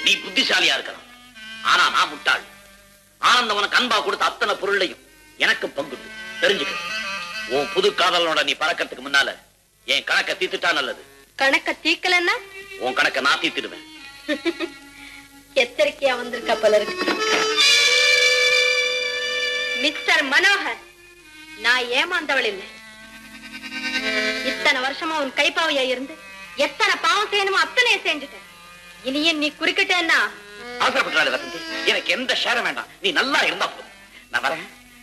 நீ புத்திசாலியா இருக்கலாம் ஆனா நான் முட்டாள் ஆனந்தம் உனக்கு அன்பா கொடுத்த அத்தனை பொருளையும் எனக்கு பங்குண்டு தெரிஞ்சுக்க உன் புது காதலனோட நீ பறக்கறதுக்கு முன்னால என் கணக்க தீத்துட்டா நல்லது கணக்க தீக்கலன்னா உன் கணக்க நான் தீத்துடுவேன் எச்சரிக்கையா வந்திருக்கா போல இருக்கு மிஸ்டர் மனோகர் நான் ஏமாந்தவள் இல்லை இத்தனை வருஷமா உன் கைப்பாவையா இருந்து எத்தனை பாவம் செய்யணுமோ அத்தனையும் செஞ்சுட்டேன் இனியும் நீ குறுக்கிட்டேன்னா அவசரப்பட்டாரு வசந்தி எனக்கு எந்த ஷேரம் வேண்டாம் நீ நல்லா இருந்தா போதும் நான் வரேன்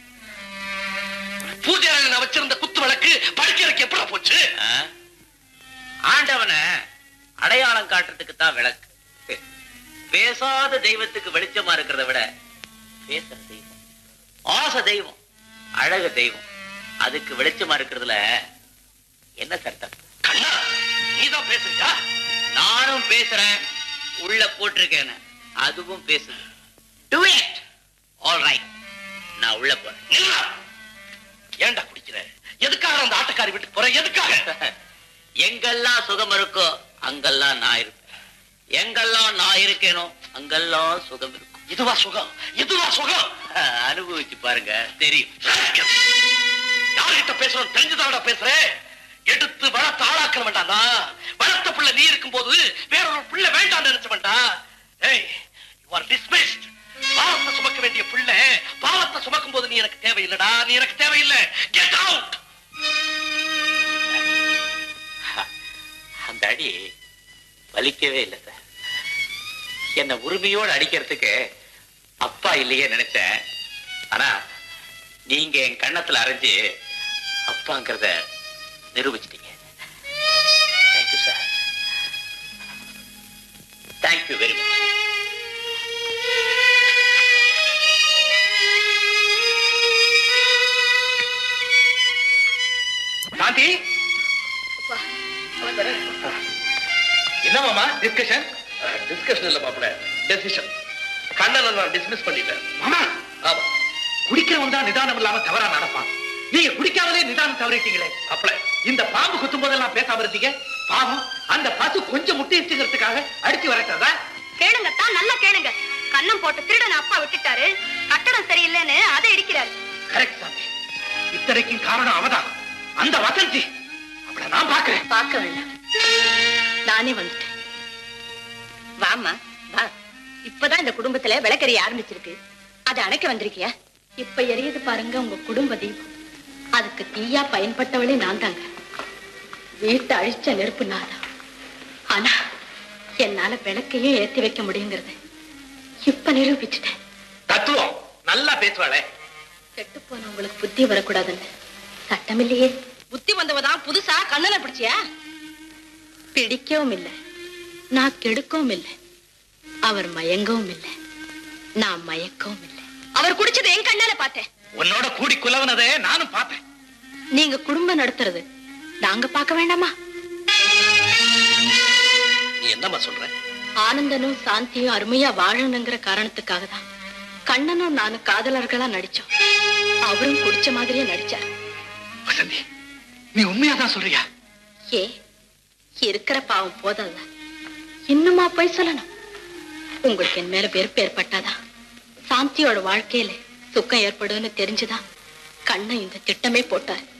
பூஜை அறையில வச்சிருந்த குத்து விளக்கு படுக்கைக்கு எப்படி போச்சு ஆண்டவனை அடையாளம் காட்டுறதுக்கு தான் விளக்கு பேசாத தெய்வத்துக்கு வெளிச்சமா இருக்கிறத விட பேசுற தெய்வம் ஆசை தெய்வம் அழகு தெய்வம் அதுக்கு வெளிச்சமா இருக்கிறதுல என்ன சட்டம் கண்ணா நீதான் பேசுறியா நானும் பேசுறேன் உள்ள போட்டிருக்கேன் அதுவும் பேசுது டு இட் ஆல் ரைட் நான் உள்ள போறேன் நில்லா. ஏன்டா குடிக்கிற எதுக்காக அந்த ஆட்டக்காரி வீட்டுக்கு போற எதுக்காக எங்கெல்லாம் சுகம் இருக்கோ அங்கெல்லாம் நான் இருப்பேன் எங்கெல்லாம் நான் இருக்கேனோ அங்கெல்லாம் சுகம் இருக்கும் இதுவா சுகம் இதுவா சுகம் அனுபவிச்சு பாருங்க தெரியும் யார்கிட்ட பேசணும் தெரிஞ்சுதான்டா பேசுறேன் எடுத்து வளர்த்து ஆளாக்க வேண்டாம்டா வளர்த்த பிள்ளை நீ இருக்கும்போது வேற ஒரு பிள்ளை வேண்டாம் நினைச்ச வேண்டாம் ஏய் யூ ஆர் டிஸ்மிஸ்ட் பாவத்தை சுமக்க வேண்டிய பிள்ளை பாவத்தை சுமக்கும் போது நீ எனக்கு தேவையில்லடா நீ எனக்கு தேவையில்லை கெட் அவுட் அந்த அடி வலிக்கவே இல்லை சார் என்ன உரிமையோடு அடிக்கிறதுக்கு அப்பா இல்லையே நினைச்சேன் ஆனா நீங்க என் கண்ணத்துல அரைஞ்சு அப்பாங்கிறத நிரூபிச்சிட்டீங்க thank you sir thank you very much Shanthi என்ன மாமா டிஸ்கஷன் டிஸ்கஷன் இல்ல மாப்பிள டெசிஷன் கண்ணனை நான் டிஸ்மிஸ் பண்ணிட்டேன் மாமா ஆமா குடிக்கிறவன் தான் நிதானம் இல்லாம தவறா நடப்பான் நீங்க குடிக்காமலே நிதானம் தவறிட்டீங்களே அப்பள இந்த பாம்பு குத்தும் போதெல்லாம் பேசாம இருந்தீங்க பாவம் அந்த பசு கொஞ்சம் முட்டையிச்சுங்கிறதுக்காக அடிச்சு வரட்டதா கேளுங்க தான் நல்லா கேளுங்க கண்ணம் போட்டு திருடன் அப்பா விட்டுட்டாரு கட்டடம் சரியில்லைன்னு அதை இடிக்கிறாரு கரெக்ட் சாந்தி இத்தனைக்கும் காரணம் அவதான் அந்த வசந்தி அவளை நான் பாக்குறேன் பார்க்க வேண்டாம் நானே வந்துட்டேன் வாமா வா இப்பதான் இந்த குடும்பத்துல விளக்கறி ஆரம்பிச்சிருக்கு அதை அணைக்க வந்திருக்கியா இப்ப எரியுது பாருங்க உங்க குடும்ப தீபம் அதுக்கு தீயா பயன்பட்டவளே நான் தாங்க வீட்டை அழிச்ச நெருப்பு நான் தான் ஆனா என்னால விளக்கையும் ஏத்தி வைக்க முடியுங்கிறத இப்ப நிரூபிச்சுட்டேன் தத்துவம் நல்லா பேசுவாளே கெட்டு போன உங்களுக்கு புத்தி வரக்கூடாதுன்னு சட்டம் இல்லையே புத்தி வந்தவதான் புதுசா கண்ணனை பிடிச்சியா பிடிக்கவும் இல்லை நான் கெடுக்கவும் இல்லை அவர் மயங்கவும் இல்லை நான் மயக்கவும் இல்லை அவர் குடிச்சது என் கண்ணால பார்த்தேன் உன்னோட கூடி குலவனதே நானும் பார்த்தேன் நீங்க குடும்பம் நடத்துறது நாங்க பார்க்க வேண்டாமா நீ என்னம்மா சொல்ற ஆனந்தனும் சாந்தியும் அருமையா வாழணுங்கிற காரணத்துக்காக தான் கண்ணனும் நானும் காதலர்களா நடிச்சோம் அவரும் குடிச்ச மாதிரியே நடிச்சார் வசந்தி நீ உண்மையாதான் சொல்றியா ஏ இருக்கிற பாவம் போதல்ல இன்னுமா போய் சொல்லணும் உங்களுக்கு என் மேல வெறுப்பு ஏற்பட்டாதான் சாந்தியோட வாழ்க்கையில சுக்கம் ஏற்படும்னு தெரிஞ்சுதான் கண்ணன் இந்த திட்டமே போட்டார்